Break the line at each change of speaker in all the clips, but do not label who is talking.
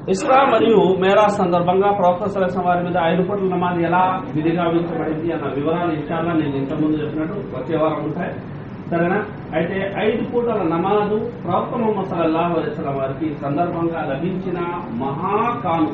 ఇస్రా మరియు మేరా సందర్భంగా ప్రవక్త సలహా వారి మీద ఐదు కోట్ల నమాజ్ ఎలా విధిగా విధించబడింది అన్న వివరాలు ఇష్టాల్లో నేను ఇంతకుముందు చెప్పినట్టు వచ్చే వారం ఉంటాయి సరేనా అయితే ఐదు పూటల నమాజు ప్రవక్త ముహమ్మద్ సల్లల్లాహు అలైహి వసల్లం వారికి ఈ సందర్భంగా లభించిన మహా కానుక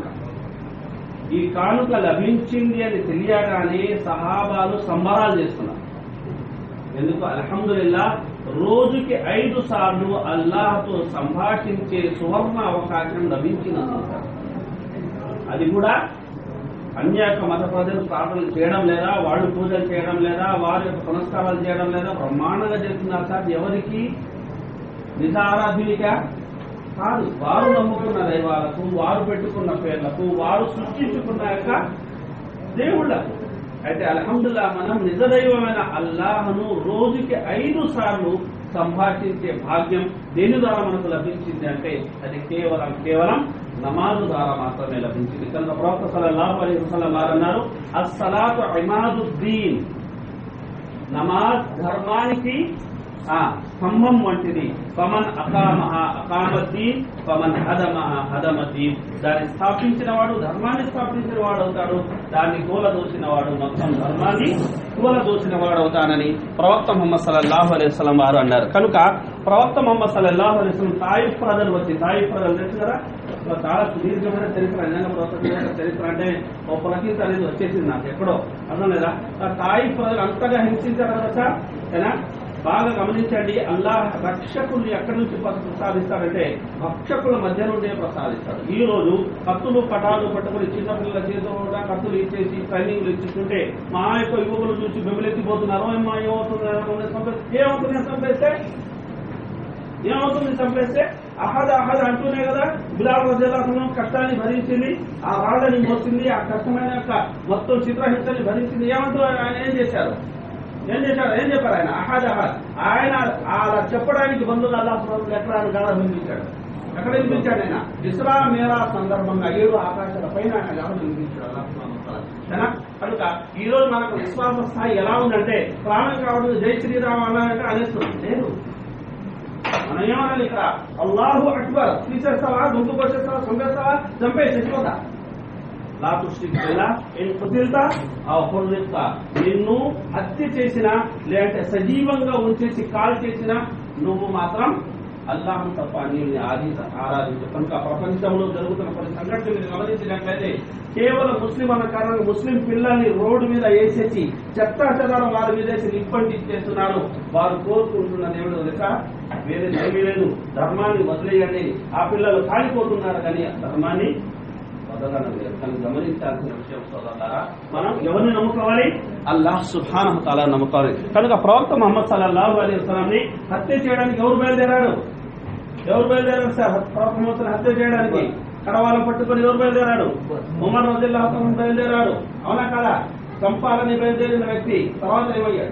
ఈ కానుక లభించింది అని తెలియగానే సహాబాలు సంబరాలు చేస్తున్నారు ఎందుకు అల్హమ్దుల్లా రోజుకి ఐదు సార్లు అల్లాహతో సంభాషించే సువర్ణ అవకాశం లభించినందుకు అది కూడా అన్య యొక్క మత ప్రజలు ప్రార్థనలు చేయడం లేదా వాళ్ళు పూజలు చేయడం లేదా వారి యొక్క పునస్కారాలు చేయడం లేదా బ్రహ్మాండంగా చేస్తున్నారు సార్ ఎవరికి నిజారాధునిగా కాదు వారు నమ్ముకున్న దైవాలకు వారు పెట్టుకున్న పేర్లకు వారు సృష్టించుకున్న యొక్క దేవుళ్లకు అయితే అల్హమ్దుల్లా మనం నిజ దైవమైన అల్లాహను రోజుకి ఐదు సార్లు సంభాషించే భాగ్యం దేని ద్వారా మనకు లభించింది అంటే అది కేవలం కేవలం నమాజు ద్వారా మాత్రమే లభించింది కనుక ప్రవక్త సల్లల్లాహు అలైహి వసల్లం వారు అన్నారు అస్సలాతు ఇమాదుద్దీన్ నమాజ్ ధర్మానికి ఆ స్తంభం వంటిది పమన్ అకామహ అకామద్దీన్ పమన్ హదమహ హదమద్దీన్ దాన్ని స్థాపించిన వాడు ధర్మాన్ని స్థాపించిన వాడు అవుతాడు దాన్ని కూలదోసిన వాడు మొత్తం ధర్మాన్ని కూలదోసిన వాడు అవుతానని ప్రవక్త ముహమ్మద్ సల్లల్లాహు అలైహి వసల్లం వారు అన్నారు కనుక ప్రవక్త ముహమ్మద్ సల్లల్లాహు అలైహి వసల్లం తాయిఫ్ ప్రజలు వచ్చి తాయిఫ్ ప్రజలు తెలుసు కదా చాలా సుదీర్ఘమైన చరిత్ర నిజంగా ప్రవక్త యొక్క చరిత్ర అంటే ఓ పులకింత అనేది వచ్చేసింది నాకు ఎక్కడో అర్థం లేదా ఆ తాయిఫ్ ప్రజలు అంతగా హింసించారు కదా సార్ ఏనా బాగా గమనించండి అల్లాహ్ రక్షకుల్ని ఎక్కడి నుంచి ప్రస- ప్రసాదిస్తాడంటే భక్షకుల మధ్య నుండే ప్రసాదిస్తాడు ఈ రోజు కత్తులు పటాలు పట్టుకుని చిన్న పిల్లల చేతిలో కూడా కత్తులు ఇచ్చేసి ట్రైనింగ్లు ఇచ్చుకుంటే మా యొక్క యువకులు చూసి బెమిలెత్తిపోతున్నారు "ఓయ్, మా ఏమవుతుంది ఏమవుతుంది చంపేస్తే ఏమవుతుంది చంపేస్తే ఏమవుతుంది చంపేస్తే అహద్ అహద్ అంటూనే కదా బిలాల్ రజల్లాహం కష్టాన్ని భరించింది ఆ వాళ్ళని మోసింది ఆ కష్టమైన యొక్క మొత్తం చిత్రహింసని భరించింది ఏమంటూ ఆయన ఏం చేశారు ఏం చేశారు ఏం చెప్పారు ఆయన అహద్ అహద్ ఆయన అలా చెప్పడానికి బంధువులు అల్లాహ్ సుబ్హానహు ఎక్కడ ఆయన గాఢ వినిపించాడు ఎక్కడ వినిపించాడు ఆయన ఇస్రా మేరా సందర్భంగా ఏడు ఆకాశాల పైన ఆయన గాఢ వినిపించాడు అల్లాహ్ సుబ్హానహు వతాలా. సరేనా? కనుక ఈ రోజు మనకు విశ్వాస స్థాయి ఎలా ఉందంటే ప్రాణం కావడం జై శ్రీరామ్ అన్నారంటే అనేస్తున్నాం లేదు మనం ఏమనాలి ఇక్కడ అల్లాహు అక్బర్ తీసేస్తావా గుంపు కొట్టేస్తావా చంపేస్తావా చంపే చచ్చిపోతా లా తుష్టిక్ బిల్లా ఇన్ కుతిల్తా ఆ హుర్రిత్తా నిన్ను హత్య చేసినా లేదంటే సజీవంగా ఉంచేసి కాల్ చేసినా నువ్వు మాత్రం అల్లాహం తప్ప నీళ్ళని ఆది ఆరాధించు కనుక ప్రపంచంలో జరుగుతున్న కొన్ని సంఘటనలు గమనించినట్లయితే కేవలం ముస్లిం అన్న కారణంగా ముస్లిం పిల్లల్ని రోడ్డు మీద వేసేసి చెత్త చెదారం వారి మీద వేసి నిప్పంటి ఇచ్చేస్తున్నారు వారు కోరుకుంటున్న దేవుడు తెలుసా వేరే ఏమీ లేదు ధర్మాన్ని వదిలేయండి ఆ పిల్లలు కాలిపోతున్నారు కానీ ఆ ధర్మాన్ని వదలడం లేదు కానీ గమనించాల్సిన విషయం సోదరులారా మనం ఎవరిని నమ్ముకోవాలి అల్లాహ్ సుబ్హానహు తాలా నమ్ముకోవాలి కనుక ప్రవక్త మహమ్మద్ సల్లల్లాహు అలైహి వసల్లంని హత్య చేయడానికి ఎవరు బయలుదేరాడు ఎవరు బయలుదేరారు సార్ ప్రవక్త మహమ్మద్ హత్య చేయడానికి కడవాలను పట్టుకొని ఎవరు బయలుదేరాడు ఉమర్ రజిల్లాహు బయలుదేరాడు అవునా కదా చంపాలని బయలుదేరిన వ్యక్తి తర్వాత ఏమయ్యాడు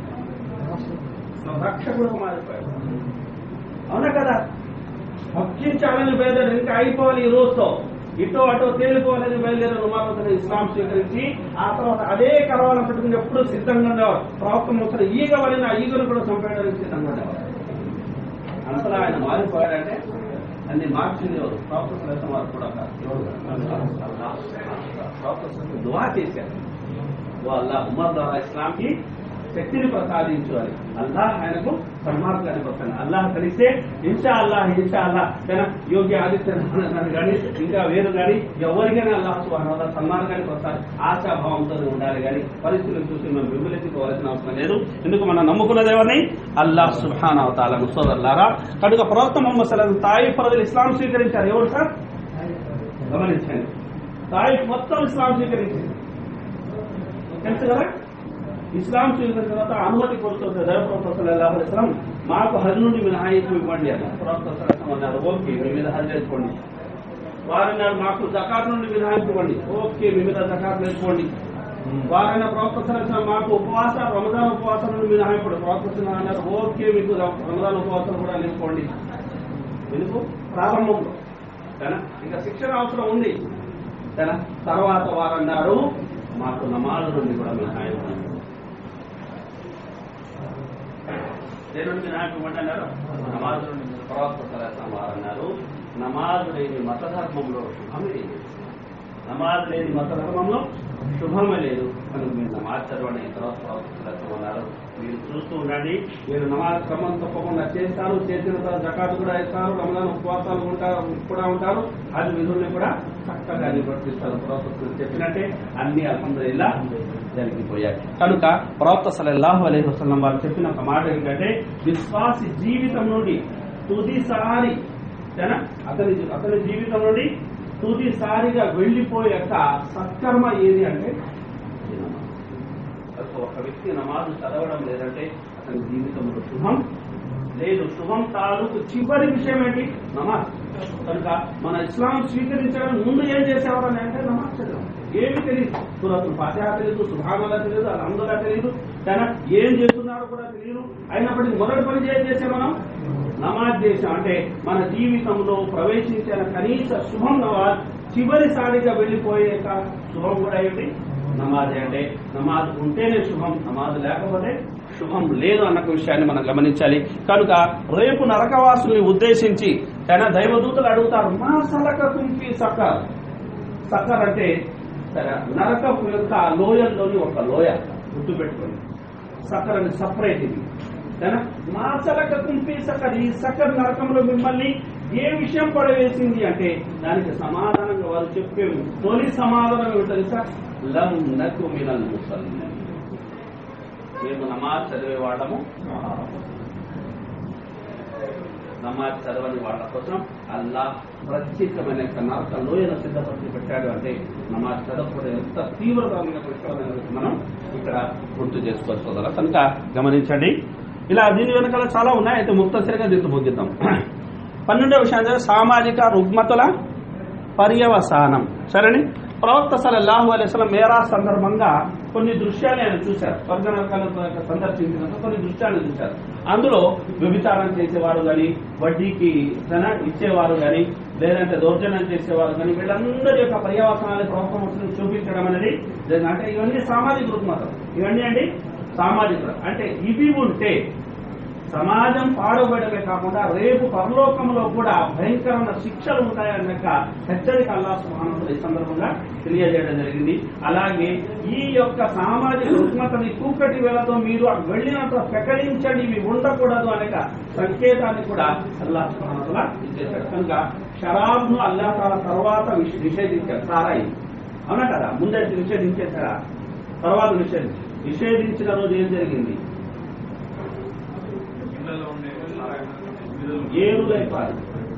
రక్షకుడు మారిపోయాడు అవునా కదా భక్షించాలని బయలుదేరి ఇంకా అయిపోవాలి ఈ రోజుతో ఇటో అటో తేలిపోవాలని బయలుదేరిన ఉమాపతిని ఇస్లాం స్వీకరించి ఆ తర్వాత అదే కరవాలను పెట్టుకుని ఎప్పుడు సిద్ధంగా ఉండేవారు ప్రవక్త ముసలి ఈగ వలన ఆ ఈగను కూడా చంపేయడానికి సిద్ధంగా ఉండేవారు అంతలా ఆయన మారిపోయాడంటే అన్ని మార్చింది ఎవరు ప్రవక్త సలహా వారు కూడా కాదు. ఎవరు? ప్రవక్త సలహా దువా చేశారు ఓ అల్లా ఉమర్ ద్వారా ఇస్లాంకి శక్తిని ప్రసాదించు అని అల్లాహ్ ఆయనకు సన్మార్గాన్ని వస్తాను అల్లాహ్ కలిస్తే ఇన్షా అల్లాహ్ ఇన్షా అల్లాహ్ కానీ యోగి ఆదిత్యనాథ్ కానీ ఇంకా వేరు కానీ ఎవరికైనా అల్లాహ్ సుబాన్ సన్మార్గాన్ని వస్తారు ఆశాభావంతో ఉండాలి కానీ పరిస్థితులను చూసి మనం విమలెత్తుకోవాల్సిన అవసరం లేదు ఎందుకు మనం నమ్ముకున్నది ఎవరిని అల్లాహ్ సుహాన్ అవతాలను సోదరులారా కనుక ప్రవక్త మొహమ్మద్ సలం తాయి ప్రజలు ఇస్లాం స్వీకరించారు ఎవరు సార్ గమనించండి తాయి మొత్తం ఇస్లాం స్వీకరించింది తెలుసు కదా ఇస్లాం స్వీకరించిన తర్వాత అనుమతి కోరుతుంది దైవప్రవక్తలం మాకు హజ్ నుండి మినహాయింపు ఇవ్వండి అని ప్రవక్త సలహా అన్నారు ఓకే మీ మీద హజ్ చేసుకోండి వారన్నారు మాకు జకాత్ నుండి మినహాయింపు ఇవ్వండి ఓకే మీ మీద జకాత్ వేసుకోండి వారైనా ప్రవక్త సలహా మాకు ఉపవాస రమదాన్ ఉపవాసం నుండి మినహాయింపు ప్రవక్త సలహా అన్నారు ఓకే మీకు రమదాన్ ఉపవాసం కూడా నేర్చుకోండి ఎందుకు ప్రారంభంలో కదా ఇంకా శిక్షణ అవసరం ఉంది కదా తర్వాత వారన్నారు మాకు నమాజు నుండి కూడా మినహాయింపు దేని నుండి మినహాయింపు ఇవ్వండి అన్నారు నమాజు నుండి ప్రవక్త సలహా వారన్నారు నమాజ్ లేని మత ధర్మంలో శుభమే లేదు నమాజ్ లేని మత ధర్మంలో శుభమే లేదు కనుక మీరు నమాజ్ చదవండి తర్వాత ప్రవర్తిస్తున్నట్టు ఉన్నారు మీరు చూస్తూ ఉండండి మీరు నమాజ్ క్రమం తప్పకుండా చేస్తారు చేసిన తర్వాత జకాతు కూడా ఇస్తారు రమదాన్ ఉపవాసాలు ఉంటారు కూడా ఉంటారు అది విధుల్ని కూడా చక్కగా నిర్వర్తిస్తారు ప్రవక్త చెప్పినట్టే అన్ని అల్హమ్దుల్లా జరిగిపోయాయి కనుక ప్రవక్త సల్లల్లాహు అలైహి వసల్లం వారు చెప్పిన ఒక మాట ఏంటంటే విశ్వాసి జీవితం నుండి తుదిసారి జన అతని అతని జీవితం నుండి తుదిసారిగా వెళ్ళిపోయాక సత్కర్మ ఏది అంటే ఈ నమాజ్. కనుక ఒక వ్యక్తి నమాజు చదవడం లేదంటే అతని జీవితంలో శుభం లేదు శుభం తాలూకు చివరి విషయం ఏంటి నమాజ్ కనుక మన ఇస్లాం స్వీకరించడం ముందు ఏం చేసేవారు అని అంటే నమాజ్ చదవడం ఏమి తెలియదు సూరత్తులు ఫాతిహా తెలియదు సుభాగంగా తెలియదు అల్హమ్దుల్లా తెలియదు కానీ ఏం చేస్తున్నారో కూడా తెలియదు అయినప్పటికీ మొదటి పని ఏం చేసాం మనం నమాజ్ చేసాం అంటే మన జీవితంలో ప్రవేశించిన కనీస శుభం నమాజ్ చివరిసారిగా వెళ్ళిపోయాక శుభం కూడా ఏంటి నమాజ్ అంటే నమాజ్ ఉంటేనే శుభం నమాజ్ లేకపోతే శుభం లేదు అన్న విషయాన్ని మనం గమనించాలి కనుక రేపు నరకవాసుని ఉద్దేశించి తన దైవదూతలు అడుగుతారు మా సలక కుంపి సకర్ సకర్ అంటే సరే, నరకపు యొక్క లోయల్లోని ఒక లోయ గుర్తుపెట్టుకోండి సకర్ అని సపరేట్ ఇది సరేనా? మా సలక కుంపి సకర్ ఈ సకర్ నరకంలో మిమ్మల్ని ఏ విషయం పడవేసింది అంటే దానికి సమాధానంగా వారు చెప్పే తొలి సమాధానం ఏమిటో తెలుసా లం నకు మినల్ ముసల్లి మేము నమాజ్ చదివే వాళ్ళము నమాజ్ చదవని వాళ్ళ కోసం అల్లా ప్రత్యేకమైన యొక్క నరక లోయను సిద్ధపరిచి పెట్టాడు అంటే నమాజ్ చదవకపోతే ఎంత తీవ్రతమైన విషయమైన మనం ఇక్కడ గుర్తు చేసుకోవచ్చు సోదరా కనుక గమనించండి ఇలా దీని వెనకాల చాలా ఉన్నాయి అయితే ముక్తసరిగా దీంతో ముగిద్దాం పన్నెండవ విషయం సామాజిక రుగ్మతుల పర్యవసానం సరేని ప్రవక్త సలల్లాహు అలైస్లం మేరా సందర్భంగా కొన్ని దృశ్యాలు ఆయన చూశారు స్వర్గ నరకాలను సందర్శించినప్పుడు కొన్ని దృశ్యాలు చూశారు అందులో వ్యభిచారం చేసేవారు కానీ వడ్డీకి ధన ఇచ్చేవారు కానీ లేదంటే దౌర్జన్యం చేసేవారు కానీ వీళ్ళందరి యొక్క పర్యవసనాన్ని ప్రవక్త ముస్లిం చూపించడం అనేది జరిగింది. అంటే ఇవన్నీ సామాజిక రుగ్మతం ఇవన్నీ అండి సామాజిక అంటే ఇవి ఉంటే సమాజం పాడుబడమే కాకుండా రేపు పరలోకంలో కూడా భయంకరమైన శిక్షలు ఉంటాయన్న హెచ్చరిక అల్లా సుహానంతులు ఈ సందర్భంగా తెలియజేయడం జరిగింది అలాగే ఈ యొక్క సామాజిక రుగ్మతని కూకటి వేళతో మీరు వెళ్ళినంత ప్రకటించండి ఇవి ఉండకూడదు అనే సంకేతాన్ని కూడా అల్లా సుహానంతుల ఇచ్చేశాడు కనుక షరాబ్ను అల్లా తాల తర్వాత నిష్- నిషేధించాడు సారాయి అవునా కదా ముందే నిషేధించేశారా తర్వాత నిషేధించి నిషేధించిన రోజు ఏం జరిగింది ఏరులైపోయి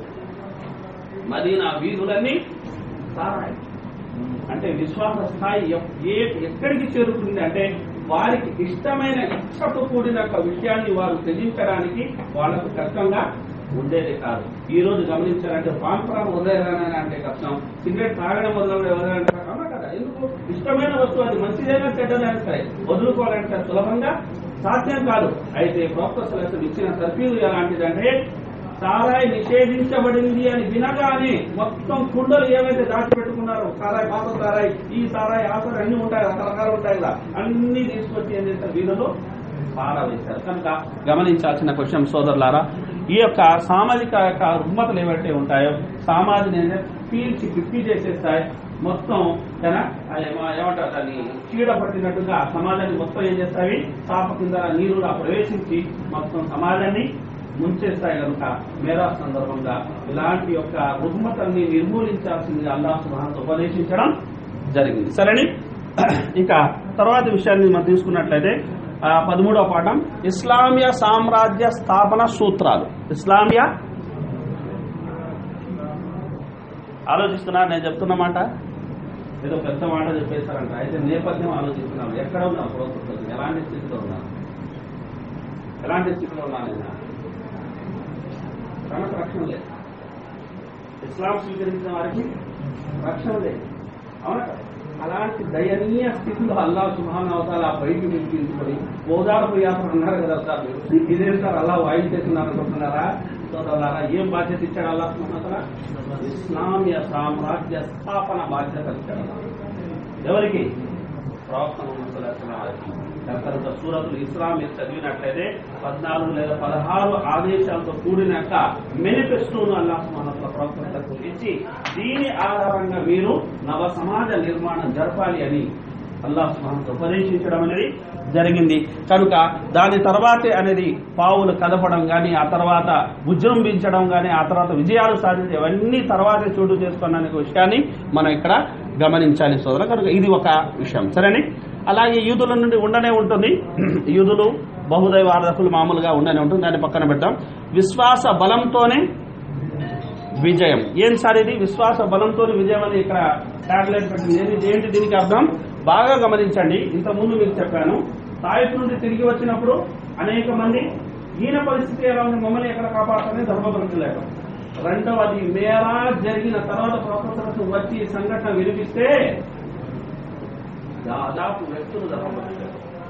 మదీనా వీధులన్నీ సారాయి అంటే విశ్వాస స్థాయి ఎప్- ఏ ఎక్కడికి చేరుతుంది అంటే వారికి ఇష్టమైన ఇచ్చతో కూడిన ఒక విషయాన్ని వారు త్యజించడానికి వాళ్ళకు కష్టంగా ఉండేది కాదు ఈ రోజు గమనించాలంటే పాన్పరాలు వదిలేయాలని అంటే కష్టం సిగరెట్ తాగడం వదలడం వదలంటే అవునా కదా ఎందుకు ఇష్టమైన వస్తువు అది మంచిదైనా చెడ్డదైనా సరే వదులుకోవాలంటే సులభంగా సాధ్యం కాదు అయితే ప్రవక్త సలహా ఇచ్చిన తర్ఫీదు ఎలాంటిదంటే సారాయి నిషేధించబడింది అని వినగానే మొత్తం కుండలు ఏవైతే దాచిపెట్టుకున్నారో సారాయి పాత సారాయి ఈ సారాయి ఆ సారాయి అన్ని ఉంటాయి రకరకాలు ఉంటాయి కదా అన్ని తీసుకొచ్చి ఏం చేస్తారు వీధులు పారవేశారు కనుక గమనించాల్సిన క్వశ్చన్ సోదరులారా ఈ యొక్క సామాజిక యొక్క రుగ్మతలు ఏవైతే ఉంటాయో సామాజిక పీల్చి పిప్పి చేసేస్తాయి మొత్తం కదా అది ఏమ- ఏమంటారు దాన్ని చీడ పట్టినట్టుగా సమాజాన్ని మొత్తం ఏం చేస్తాయి చాప కింద నీరుగా ప్రవేశించి మొత్తం సమాజాన్ని ముంచేస్తాయి కనుక మేరా సందర్భంగా ఇలాంటి యొక్క రుగ్మతల్ని నిర్మూలించాల్సింది అల్లాహ్ సుబ్హానహు ఉపదేశించడం జరిగింది సరేని ఇక తర్వాతి విషయాన్ని మనం తీసుకున్నట్లయితే ఆ, పదమూడవ పాఠం ఇస్లామియ సామ్రాజ్య స్థాపన సూత్రాలు ఇస్లామియ ఆలోచిస్తున్నారు నేను చెప్తున్న మాట ఏదో పెద్ద మాట చెప్పేశారంట అయితే నేపథ్యం ఆలోచిస్తున్నాను ఎక్కడ ఉన్నాం ప్రోత్సహించాలి ఎలాంటి స్థితిలో ఉన్నాను ఎలాంటి స్థితిలో ఉన్నాను నేను తనకు రక్షణ లేదు ఇస్లాం స్వీకరించిన వారికి రక్షణ లేదు అవునా కదా? అలాంటి దయనీయ స్థితిలో అల్లా సుహాన్ అవతాల బయటికి పిలిపించుకొని ఓదార్పు యాత్ర అన్నారు కదా సార్ మీరు ఇదేం సార్ అల్లా వాయిస్ చేస్తున్నారు అనుకుంటున్నారా సోదరులారా ఏం బాధ్యత ఇచ్చాడు అల్లా సుహాన్ ఇస్లామియ సామ్రాజ్య స్థాపన బాధ్యత ఇచ్చాడు అల్లాహ్. ఎవరికి ప్రవక్త ముహమ్మద్ సల్లల్లాహు అలైహి వసల్లం వారికి. కనుక సూరతులు ఇస్రా మీరు చదివినట్లయితే పద్నాలుగు లేదా పదహారు ఆదేశాలతో కూడిన యొక్క మేనిఫెస్టోను అల్లాహ్ సుబ్హానహు ప్రవక్తలకు ఇచ్చి దీని ఆధారంగా మీరు నవ సమాజ నిర్మాణం జరపాలి అని అల్లాహ్ సుబ్హానహు ఉపదేశించడం అనేది జరిగింది కనుక దాని తర్వాతే అనేది పావులు కదపడం కానీ ఆ తర్వాత విజృంభించడం కానీ ఆ తర్వాత విజయాలు సాధించే ఇవన్నీ తర్వాతే చోటు చేసుకున్న అనే విషయాన్ని మనం ఇక్కడ గమనించాలి సోదర కనుక ఇది ఒక విషయం సరేని అలాగే యూదుల నుండి ఉండనే ఉంటుంది యూదులు బహుదైవ ఆరాధకులు మామూలుగా ఉండనే ఉంటుంది దాన్ని పక్కన పెడతాం విశ్వాస బలంతోనే విజయం ఏం సార్ ఇది విశ్వాస బలంతో విజయం అని ఇక్కడ టాబ్లెట్ పెట్టింది ఏంటి ఏంటి దీనికి అర్థం బాగా గమనించండి ఇంత ముందు మీకు చెప్పాను తాయిఫ్ నుండి తిరిగి వచ్చినప్పుడు అనేక మంది ఈయన పరిస్థితి ఎలా ఉంది మమ్మల్ని ఎక్కడ కాపాడుతుంది ధర్మపరుచలేక రెండవది మేరా జరిగిన తర్వాత ప్రొఫెసర్స్ వచ్చి ఈ సంఘటన వినిపిస్తే దాదాపు వ్యక్తులు ధర్మపరుచలేరు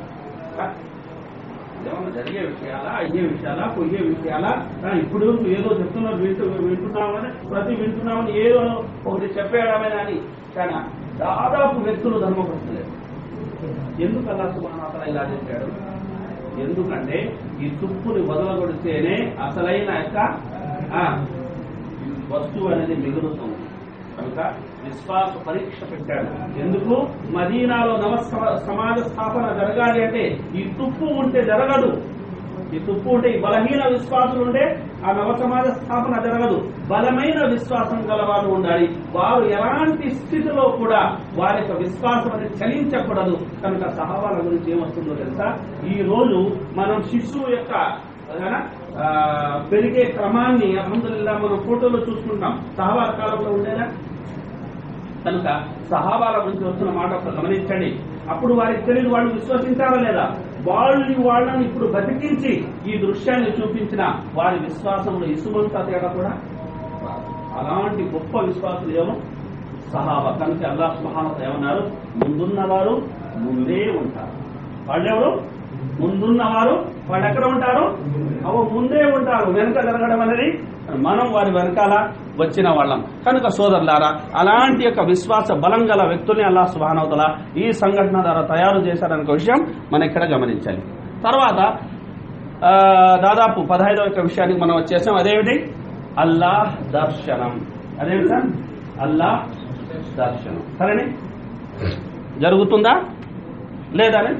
ఏమన్నా జరిగే విషయాలా అయ్యే విషయాలా పోయే విషయాలా ఆ, ఇప్పుడు ఏదో చెప్తున్నారు వింటూ వింటున్నామని ప్రతి వింటున్నామని ఏదో ఒకటి చెప్పేయడమే అని కానీ దాదాపు వ్యక్తులు ధర్మపరచలేదు ఎందుకు అల్లా సుమానాతల ఇలా చెప్పాడు ఎందుకంటే ఈ తుప్పుని వదలగొడితేనే అసలైన యొక్క ఆ, వస్తువు అనేది మిగులుతుంది కనుక విశ్వాస పరీక్ష పెట్టాడు ఎందుకు మదీనాలో నవ సమ- సమాజ స్థాపన జరగాలి అంటే ఈ తుప్పు ఉంటే జరగదు ఈ తుప్పు ఉంటే ఈ బలహీన విశ్వాసులు ఉంటే ఆ నవ సమాజ స్థాపన జరగదు బలమైన విశ్వాసం గలవారు ఉండాలి వారు ఎలాంటి స్థితిలో కూడా వారి యొక్క విశ్వాసం అనేది చలించకూడదు కనుక సహవాల గురించి ఏమొస్తుందో తెలుసా ఈ రోజు మనం శిశువు యొక్క ఏదైనా, ఆ, పెరిగే క్రమాన్ని అల్హమ్దుల్లా మనం ఫోటోలో చూసుకుంటాం సహవాల కాలంలో ఉండేదా కనుక సహాబాల గురించి వస్తున్న మాట ఒకసారి గమనించండి అప్పుడు వారికి తెలియదు వాళ్ళు విశ్వసించారా లేదా వాళ్ళు వాళ్ళని ఇప్పుడు బతికించి ఈ దృశ్యాన్ని చూపించిన వారి విశ్వాసంలో ఇసుమంత తేడా కూడా రాదు. అలాంటి గొప్ప విశ్వాసులు ఏమో సహాబా కనుక అల్లా సుహానత ఏమన్నారు ముందున్నవారు ముందే ఉంటారు వాళ్ళెవరు ముందున్నవారు వాళ్ళు ఎక్కడ ఉంటారు అవ ముందే ఉంటారు వెనుక జరగడం అనేది మనం వారి వెనకాల వచ్చిన వాళ్ళం కనుక సోదరులారా అలాంటి యొక్క విశ్వాస బలం గల వ్యక్తుల్ని అల్లా సుబానవతల ఈ సంఘటన ద్వారా తయారు చేశారనే విషయం మనం ఇక్కడ గమనించాలి తర్వాత ఆ, దాదాపు పదహైదవ యొక్క విషయానికి మనం వచ్చేసాం అదేమిటి అల్లాహ్ దర్శనం అదేమిటి సార్ అల్లాహ్ దర్శనం సరేనే జరుగుతుందా లేదా అనేది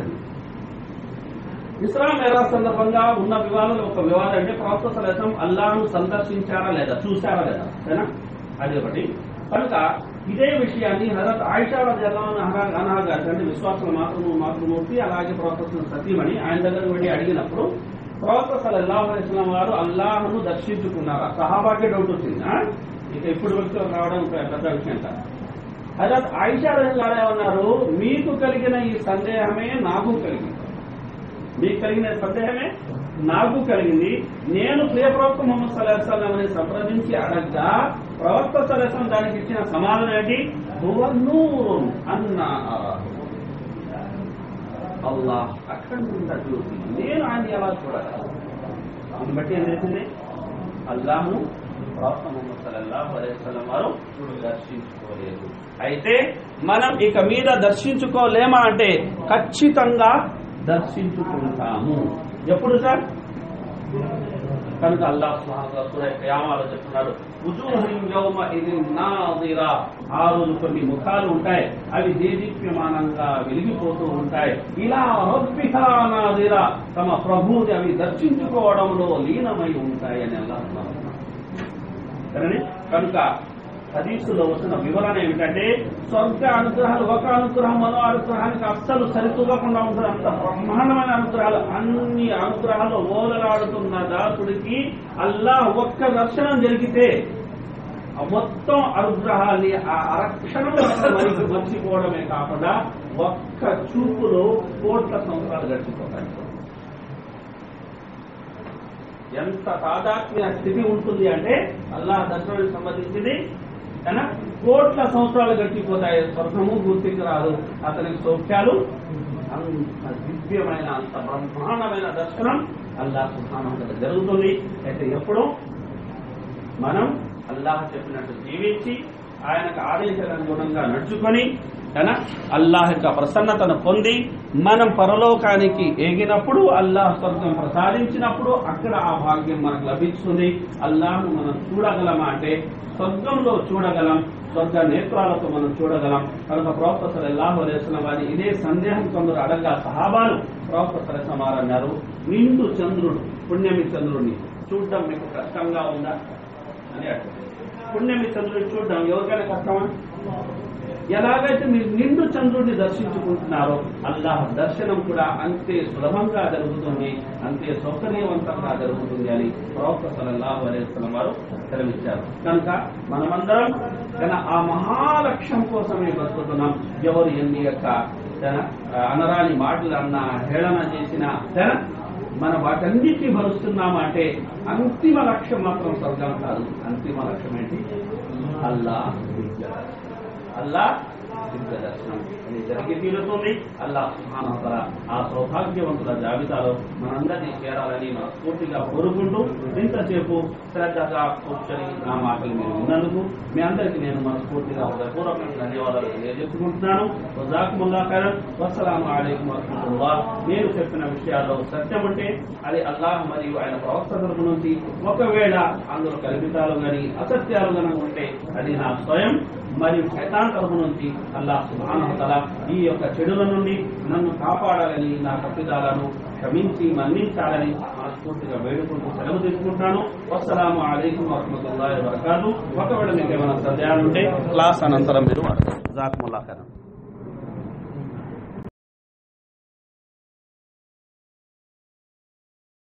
ఇస్రా మేరాజ్ సందర్భంగా ఉన్న వివాదాలు ఒక వివాదం అంటే ప్రవక్త సలహం అల్లాహ్ను సందర్శించారా లేదా చూశారా లేదా సరేనా అది ఒకటి కనుక ఇదే విషయాన్ని హజరత్ ఆయిషా రజల్లాహు అన్హా గారి అంటే విశ్వాసం మాతృ మాతృమూర్తి అలాగే ప్రవక్త సతీమణి ఆయన దగ్గరకు వెళ్ళి అడిగినప్పుడు ప్రవక్త సలల్లాహు అలైస్లాం వారు అల్లాహ్ను దర్శించుకున్నారా సహాబాకే డౌట్ వచ్చింది ఆ? ఇక ఇప్పుడు వ్యక్తులు రావడం ఒక పెద్ద విషయం కాదు హజరత్ ఆయిషా రజల్లాహు ఏమన్నారు మీకు కలిగిన ఈ సందేహమే నాకు కలిగింది మీకు కలిగిన సందేహమే నాకు కలిగింది నేను ప్రియ ప్రవక్త ముహమ్మద్ సల్లాహని సంప్రదించి అడగ్గా ప్రవక్త సలహం దానికి ఇచ్చిన సమాధానం ఏంటి "హువ అన్న అల్లాహ్ అక్కడ నుండి జ్యోతి నేను ఆయన ఎలా చూడగలను దాన్ని బట్టి ఏం చేసింది అల్లాహ్ను ప్రవక్త ముహమ్మద్ సల్లల్లాహు అలైహి వసల్లం వారు దర్శించుకోలేదు అయితే మనం ఇక మీద దర్శించుకోలేమా అంటే ఖచ్చితంగా దర్శించుకుంటాము ఎప్పుడు సార్ కనుక అల్లాహ్ సుబ్హానహు సూర ఖియామాలో చెప్తున్నాడు ఉజూహుం యౌమ ఇదిన్ నాదిరా ఆ రోజు కొన్ని ముఖాలు ఉంటాయి అవి దేదీప్యమానంగా వెలిగిపోతూ ఉంటాయి ఇలా రబ్బిహా నాదిరా తమ ప్రభువుని అవి దర్శించుకోవడంలో లీనమై ఉంటాయి అని అల్లాహ్ సుబ్హానహు సరేనే కనుక హదీసులో వస్తున్న వివరణ ఏమిటంటే స్వర్గ అనుగ్రహాలు ఒక అనుగ్రహం మరో అనుగ్రహానికి అస్సలు సరితూగకుండా ఉంటుంది అంత బ్రహ్మాండమైన అనుగ్రహాలు అన్ని అనుగ్రహాలు ఓలలాడుతున్న దాసుడికి అల్లా ఒక్క దర్శనం జరిగితే ఆ మొత్తం అనుగ్రహాన్ని ఆ అరక్షణంలో మనకి మర్చిపోవడమే కాకుండా ఒక్క చూపులో కోట్ల సంవత్సరాలు గడిచిపోతాయి ఎంత తాదాత్మ్య స్థితి ఉంటుంది అంటే అల్లాహ్ దర్శనానికి సంబంధించింది అయినా కోట్ల సంవత్సరాలు గడిచిపోతాయి స్వర్గము గుర్తికి రాదు అతనికి సౌఖ్యాలు అంత దివ్యమైన అంత బ్రహ్మాండమైన దర్శనం అల్లాహ్ సుహానంత జరుగుతుంది అయితే ఎప్పుడు మనం అల్లాహ్ చెప్పినట్టు జీవించి ఆయనకు ఆదేశానుగుణంగా నడుచుకొని కదా అల్లాహ్ యొక్క ప్రసన్నతను పొంది మనం పరలోకానికి ఎగినప్పుడు అల్లాహ్ స్వర్గం ప్రసాదించినప్పుడు అక్కడ ఆ భాగ్యం మనకు లభిస్తుంది అల్లాహ్ను మనం చూడగలమా అంటే స్వర్గంలో చూడగలం స్వర్గ నేత్రాలతో మనం చూడగలం కనుక ప్రవక్త సల్లల్లాహు అలైహి వసల్లం వారి ఇదే సందేహం కొందరు అడగా సహాబాలు ప్రవక్త సరసమారు అన్నారు నిండు చంద్రుడు పుణ్యమి చంద్రుడిని చూడడం మీకు కష్టంగా ఉందా అని అడిగారు పుణ్యమి చంద్రుడిని చూడడం ఎవరికైనా కష్టమా ఎలాగైతే మీరు నిండు చంద్రుడిని దర్శించుకుంటున్నారో అల్లాహ్ దర్శనం కూడా అంతే సులభంగా జరుగుతుంది అంతే సౌకర్యవంతంగా జరుగుతుంది అని ప్రవక్త సల్లల్లాహు అలైహి వసల్లం వారు సెలవిచ్చారు కనుక మనమందరం తన ఆ మహాలక్ష్యం కోసమే బతుకుతున్నాం ఎవరు ఎన్ని యొక్క తన అనరాని మాటలు అన్నా హేళన చేసిన తన మన వాటన్నిటిని భరుస్తున్నామా అంటే అంతిమ లక్ష్యం మాత్రం స్వర్గం కాదు అంతిమ లక్ష్యం ఏంటి అల్లా దివ్య అల్లా దివ్య దర్శనం అది జరిగి తీరుతుంది అల్లా సుహానతల ఆ సౌభాగ్యవంతుల జాబితాలో మనందరినీ చేరాలని మనస్ఫూర్తిగా కోరుకుంటూ ఇంతసేపు శ్రద్ధగా కూర్చొని నా మాటలు మీరు విన్నందుకు మీ అందరికీ నేను మనస్ఫూర్తిగా హృదయపూర్వకంగా ధన్యవాదాలు తెలియజేసుకుంటున్నాను వజాకుముల్లా ఖైరన్ వస్సలాము అలైకుం వరహమతుల్లా నేను చెప్పిన విషయాల్లో సత్యం అంటే అది అల్లాహ్ మరియు ఆయన ప్రవక్త తరపు నుంచి ఒకవేళ అందులో కల్పితాలు గాని అసత్యాలు గాని ఉంటే అది నా స్వయం మరియు శైతాన్ తరపు నుంచి అల్లాహ్ సుబానహతల ఈ యొక్క చెడుల నుండి నన్ను కాపాడాలని నా తప్పిదాలను క్షమించి మన్నించాలని మనస్ఫూర్తిగా వేడుకుంటూ సెలవు తీసుకుంటాను వస్సలాము అలైకుం వరహమతుల్లాహి వబరకాతు ఒకవేళ మీకు ఏమైనా సందేహాలు ఉంటే క్లాస్ అనంతరం మీరు అడగండి. జజాకుముల్లాహ్ ఖైరన్